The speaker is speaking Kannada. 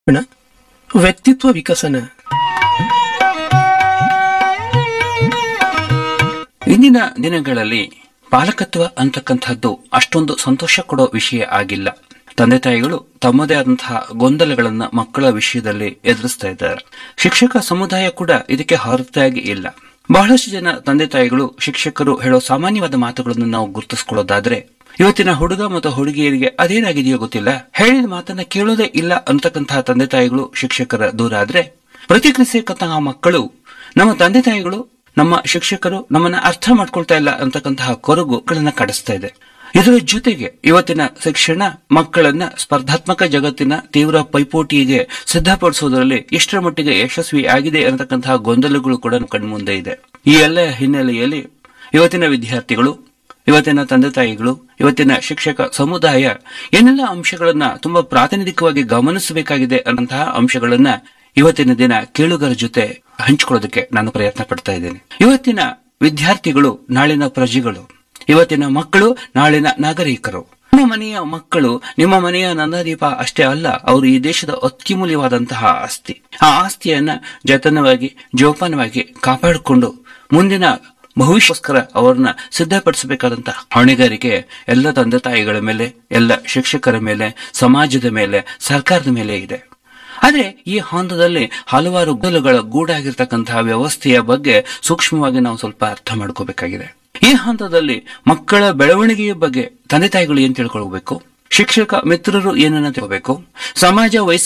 ವ್ಯಕ್ತಿತ್ವ ವಿಕಸನ ಇಂದಿನ ದಿನಗಳಲ್ಲಿ ಪಾಲಕತ್ವ ಅಂತಕ್ಕಂಥದ್ದು ಅಷ್ಟೊಂದು ಸಂತೋಷ ಕೊಡೋ ವಿಷಯ ಆಗಿಲ್ಲ ತಂದೆ ತಾಯಿಗಳು ತಮ್ಮದೇ ಆದಂತಹ ಗೊಂದಲಗಳನ್ನ ಮಕ್ಕಳ ವಿಷಯದಲ್ಲಿ ಎದುರಿಸ್ತಾ ಇದ್ದಾರೆ ಶಿಕ್ಷಕ ಸಮುದಾಯ ಕೂಡ ಇದಕ್ಕೆ ಹೊರತಾಗಿ ಇಲ್ಲ ಬಹಳಷ್ಟು ಜನ ತಂದೆ ತಾಯಿಗಳು ಶಿಕ್ಷಕರು ಹೇಳೋ ಸಾಮಾನ್ಯವಾದ ಮಾತುಗಳನ್ನು ನಾವು ಗುರುತಿಸ್ಕೊಳ್ಳೋದಾದ್ರೆ ಇವತ್ತಿನ ಹುಡುಗ ಮತ್ತು ಹುಡುಗಿಯರಿಗೆ ಅದೇನಾಗಿದೆಯೋ ಗೊತ್ತಿಲ್ಲ ಹೇಳಿದ ಮಾತನ್ನ ಕೇಳೋದೇ ಇಲ್ಲ ಅಂತಕ್ಕಂತಹ ತಂದೆ ತಾಯಿಗಳು ಶಿಕ್ಷಕರ ದೂರ ಆದ್ರೆ ಪ್ರತಿಕ್ರಿಯಿಸಕ್ಕಂತಹ ಮಕ್ಕಳು ನಮ್ಮ ತಂದೆ ತಾಯಿಗಳು ನಮ್ಮ ಶಿಕ್ಷಕರು ನಮ್ಮನ್ನ ಅರ್ಥ ಮಾಡ್ಕೊಳ್ತಾ ಇಲ್ಲ ಅಂತಕ್ಕಂತಹ ಕೊರಗುಗಳನ್ನ ಕಾಡಿಸ್ತಾ ಇದೆ ಇದರ ಜೊತೆಗೆ ಇವತ್ತಿನ ಶಿಕ್ಷಣ ಮಕ್ಕಳನ್ನ ಸ್ಪರ್ಧಾತ್ಮಕ ಜಗತ್ತಿನ ತೀವ್ರ ಪೈಪೋಟಿಗೆ ಸಿದ್ಧಪಡಿಸುವುದರಲ್ಲಿ ಎಷ್ಟರ ಮಟ್ಟಿಗೆ ಯಶಸ್ವಿ ಆಗಿದೆ ಅನ್ನತಕ್ಕಂತಹ ಗೊಂದಲಗಳು ಕೂಡ ಕಣ್ಮುಂದೆ ಇದೆ ಈ ಎಲ್ಲ ಹಿನ್ನೆಲೆಯಲ್ಲಿ ಇವತ್ತಿನ ವಿದ್ಯಾರ್ಥಿಗಳು ಇವತ್ತಿನ ತಂದೆ ತಾಯಿಗಳು ಇವತ್ತಿನ ಶಿಕ್ಷಕ ಸಮುದಾಯ ಏನೆಲ್ಲ ಅಂಶಗಳನ್ನ ತುಂಬಾ ಪ್ರಾತಿನಿಧಿಕವಾಗಿ ಗಮನಿಸಬೇಕಾಗಿದೆ ಅನ್ನಂತಹ ಅಂಶಗಳನ್ನ ಇವತ್ತಿನ ದಿನ ಕೇಳುಗರ ಜೊತೆ ಹಂಚಿಕೊಳ್ಳೋದಕ್ಕೆ ನಾನು ಪ್ರಯತ್ನ ಪಡ್ತಾ ಇದ್ದೇನೆ ಇವತ್ತಿನ ವಿದ್ಯಾರ್ಥಿಗಳು ನಾಳಿನ ಪ್ರಜೆಗಳು ಇವತ್ತಿನ ಮಕ್ಕಳು ನಾಳಿನ ನಾಗರಿಕರು ನಿಮ್ಮ ಮನೆಯ ಮಕ್ಕಳು ನಿಮ್ಮ ಮನೆಯ ನಂದಾದೀಪ ಅಷ್ಟೇ ಅಲ್ಲ ಅವರು ಈ ದೇಶದ ಅತ್ಯಮೂಲ್ಯವಾದಂತಹ ಆಸ್ತಿ ಆ ಆಸ್ತಿಯನ್ನ ಜತನವಾಗಿ ಜೋಪಾನವಾಗಿ ಕಾಪಾಡಿಕೊಂಡು ಮುಂದಿನ ಭವಿಷ್ಯಕ್ಕೋಸ್ಕರ ಅವರನ್ನ ಸಿದ್ಧಪಡಿಸಬೇಕಾದಂತಹ ಹೊಣೆಗಾರಿಕೆ ಎಲ್ಲ ತಂದೆ ತಾಯಿಗಳ ಮೇಲೆ ಎಲ್ಲ ಶಿಕ್ಷಕರ ಮೇಲೆ ಸಮಾಜದ ಮೇಲೆ ಸರ್ಕಾರದ ಮೇಲೆ ಇದೆ ಆದ್ರೆ ಈ ಹಂತದಲ್ಲಿ ಹಲವಾರು ಗೊಂದಲಗಳ ಗೂಡಾಗಿರ್ತಕ್ಕಂತಹ ವ್ಯವಸ್ಥೆಯ ಬಗ್ಗೆ ಸೂಕ್ಷ್ಮವಾಗಿ ನಾವು ಸ್ವಲ್ಪ ಅರ್ಥ ಮಾಡ್ಕೋಬೇಕಾಗಿದೆ ಈ ಹಂತದಲ್ಲಿ ಮಕ್ಕಳ ಬೆಳವಣಿಗೆಯ ಬಗ್ಗೆ ತಂದೆ ತಾಯಿಗಳು ಏನ್ ತಿಳ್ಕೊಳ್ಬೇಕು ಶಿಕ್ಷಕ ಮಿತ್ರರು ಏನನ್ನ ತಿಳ್ಕೋಬೇಕು ಸಮಾಜ ವಯಸ್ಸು